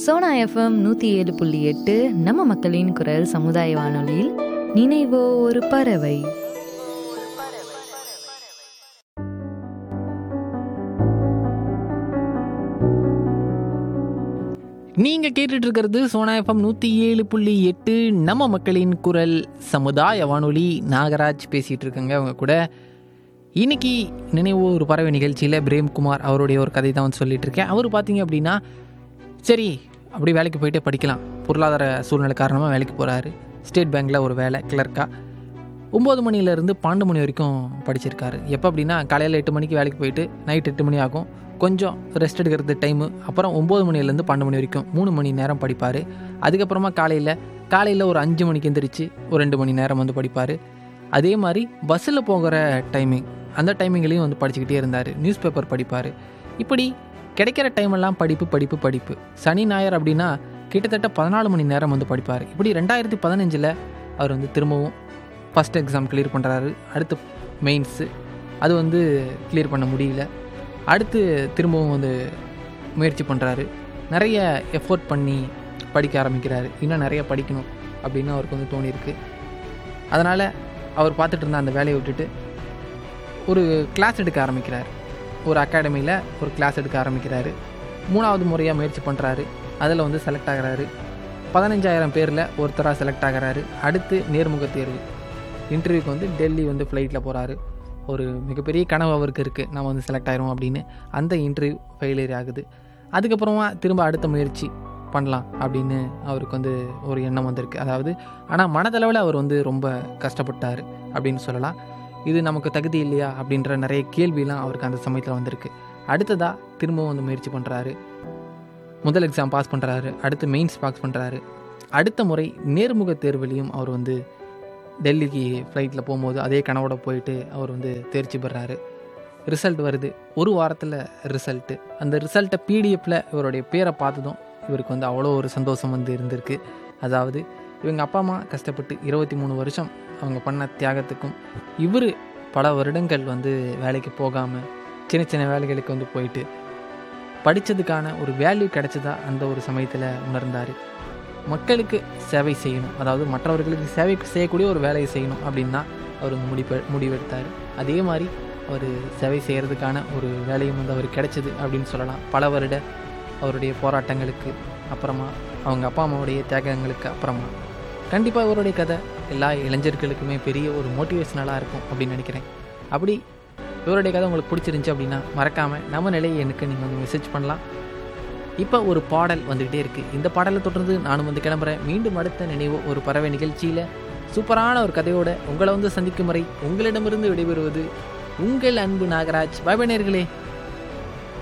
Sona FM நூற்றி ஏழு புள்ளி எட்டு நம்ம மக்களின் குரல் சமுதாய வானொலியில் நினைவோ ஒரு பறவை நீங்கள் கேட்டுட்டு இருக்கிறது சோனா எஃப்எம் நூற்றி ஏழு புள்ளி எட்டு நம்ம மக்களின் குரல் சமுதாய வானொலி நாகராஜ் பேசிகிட்டு இருக்கேங்க அவங்க கூட இன்னைக்கு நினைவு ஒரு பறவை நிகழ்ச்சியில் பிரேம்குமார் அவருடைய ஒரு கதை தான் வந்து சொல்லிட்டு இருக்கேன் அவர் பார்த்தீங்க அப்படின்னா சரி அப்படி வேலைக்கு போயிட்டு படிக்கலாம் பொருளாதார சூழ்நிலை காரணமாக வேலைக்கு போகிறாரு ஸ்டேட் பேங்க்கில் ஒரு வேலை கிளர்க்காக ஒம்பது மணிலேருந்து பன்னெண்டு மணி வரைக்கும் படிச்சிருக்காரு எப்போ அப்படின்னா காலையில் எட்டு மணிக்கு வேலைக்கு போயிட்டு நைட் எட்டு மணி ஆகும் கொஞ்சம் ரெஸ்ட் எடுக்கிறது டைமு அப்புறம் ஒம்பது மணிலேருந்து பன்னெண்டு மணி வரைக்கும் மூணு மணி நேரம் படிப்பார் அதுக்கப்புறமா காலையில் காலையில் ஒரு அஞ்சு மணிக்கு எந்திரிச்சு ஒரு ரெண்டு மணி நேரம் வந்து படிப்பார் அதே மாதிரி பஸ்ஸில் போகிற டைமிங் அந்த டைமிங்லேயும் வந்து படிச்சுக்கிட்டே இருந்தார் நியூஸ் பேப்பர் படிப்பார் இப்படி கிடைக்கிற டைமெல்லாம் படிப்பு படிப்பு படிப்பு சனி ஞாயிறு அப்படின்னா கிட்டத்தட்ட பதினாலு மணி நேரம் வந்து படிப்பார் இப்படி ரெண்டாயிரத்தி பதினஞ்சில் அவர் வந்து திரும்பவும் ஃபஸ்ட் எக்ஸாம் கிளியர் பண்ணுறாரு அடுத்து மெயின்ஸு அது வந்து கிளியர் பண்ண முடியல அடுத்து திரும்பவும் வந்து முயற்சி பண்ணுறாரு நிறைய எஃபோர்ட் பண்ணி படிக்க ஆரம்பிக்கிறாரு இன்னும் நிறைய படிக்கணும் அப்படின்னு அவருக்கு வந்து தோணியிருக்கு அதனால் அவர் பார்த்துட்டு இருந்த அந்த வேலையை விட்டுட்டு ஒரு கிளாஸ் எடுக்க ஆரம்பிக்கிறார் ஒரு அகாடமியில் ஒரு கிளாஸ் எடுக்க ஆரம்பிக்கிறாரு மூணாவது முறையாக முயற்சி பண்ணுறாரு அதில் வந்து செலக்ட் ஆகிறாரு பதினஞ்சாயிரம் பேரில் ஒருத்தராக செலக்ட் ஆகிறாரு அடுத்து நேர்முக தேர்வு இன்டர்வியூக்கு வந்து டெல்லி வந்து ஃப்ளைட்டில் போகிறாரு ஒரு மிகப்பெரிய கனவு அவருக்கு இருக்குது நம்ம வந்து செலக்ட் ஆயிரும் அப்படின்னு அந்த இன்டர்வியூ ஃபெயிலியர் ஆகுது அதுக்கப்புறமா திரும்ப அடுத்த முயற்சி பண்ணலாம் அப்படின்னு அவருக்கு வந்து ஒரு எண்ணம் வந்திருக்கு அதாவது ஆனால் மனதளவில் அவர் வந்து ரொம்ப கஷ்டப்பட்டார் அப்படின்னு சொல்லலாம் இது நமக்கு தகுதி இல்லையா அப்படின்ற நிறைய கேள்வியெலாம் அவருக்கு அந்த சமயத்தில் வந்திருக்கு அடுத்ததாக திரும்பவும் வந்து முயற்சி பண்ணுறாரு முதல் எக்ஸாம் பாஸ் பண்ணுறாரு அடுத்து மெயின்ஸ் பாஸ் பண்ணுறாரு அடுத்த முறை நேர்முக தேர்விலையும் அவர் வந்து டெல்லிக்கு ஃப்ளைட்டில் போகும்போது அதே கனவோட போயிட்டு அவர் வந்து தேர்ச்சி பெறாரு ரிசல்ட் வருது ஒரு வாரத்தில் ரிசல்ட்டு அந்த ரிசல்ட்டை பிடிஎஃப்பில் இவருடைய பேரை பார்த்ததும் இவருக்கு வந்து அவ்வளோ ஒரு சந்தோஷம் வந்து இருந்திருக்கு அதாவது இவங்க அப்பா அம்மா கஷ்டப்பட்டு இருபத்தி மூணு வருஷம் அவங்க பண்ண தியாகத்துக்கும் இவர் பல வருடங்கள் வந்து வேலைக்கு போகாமல் சின்ன சின்ன வேலைகளுக்கு வந்து போயிட்டு படித்ததுக்கான ஒரு வேல்யூ கிடைச்சதா அந்த ஒரு சமயத்தில் உணர்ந்தார் மக்களுக்கு சேவை செய்யணும் அதாவது மற்றவர்களுக்கு சேவை செய்யக்கூடிய ஒரு வேலையை செய்யணும் அப்படின்னு தான் அவர் முடிவு முடிவெடுத்தார் அதே மாதிரி அவர் சேவை செய்கிறதுக்கான ஒரு வேலையும் வந்து அவர் கிடைச்சது அப்படின்னு சொல்லலாம் பல வருட அவருடைய போராட்டங்களுக்கு அப்புறமா அவங்க அப்பா அம்மாவுடைய தியாகங்களுக்கு அப்புறமா கண்டிப்பாக இவருடைய கதை எல்லா இளைஞர்களுக்குமே பெரிய ஒரு மோட்டிவேஷனலாக இருக்கும் அப்படின்னு நினைக்கிறேன் அப்படி இவருடைய கதை உங்களுக்கு பிடிச்சிருந்துச்சி அப்படின்னா மறக்காமல் நம்ம நிலையை எனக்கு நீங்கள் வந்து மெசேஜ் பண்ணலாம் இப்போ ஒரு பாடல் வந்துக்கிட்டே இருக்குது இந்த பாடலை தொடர்ந்து நானும் வந்து கிளம்புறேன் மீண்டும் அடுத்த நினைவு ஒரு பறவை நிகழ்ச்சியில் சூப்பரான ஒரு கதையோட உங்களை வந்து சந்திக்கும் வரை உங்களிடமிருந்து விடைபெறுவது உங்கள் அன்பு நாகராஜ் பாய் நேர்களே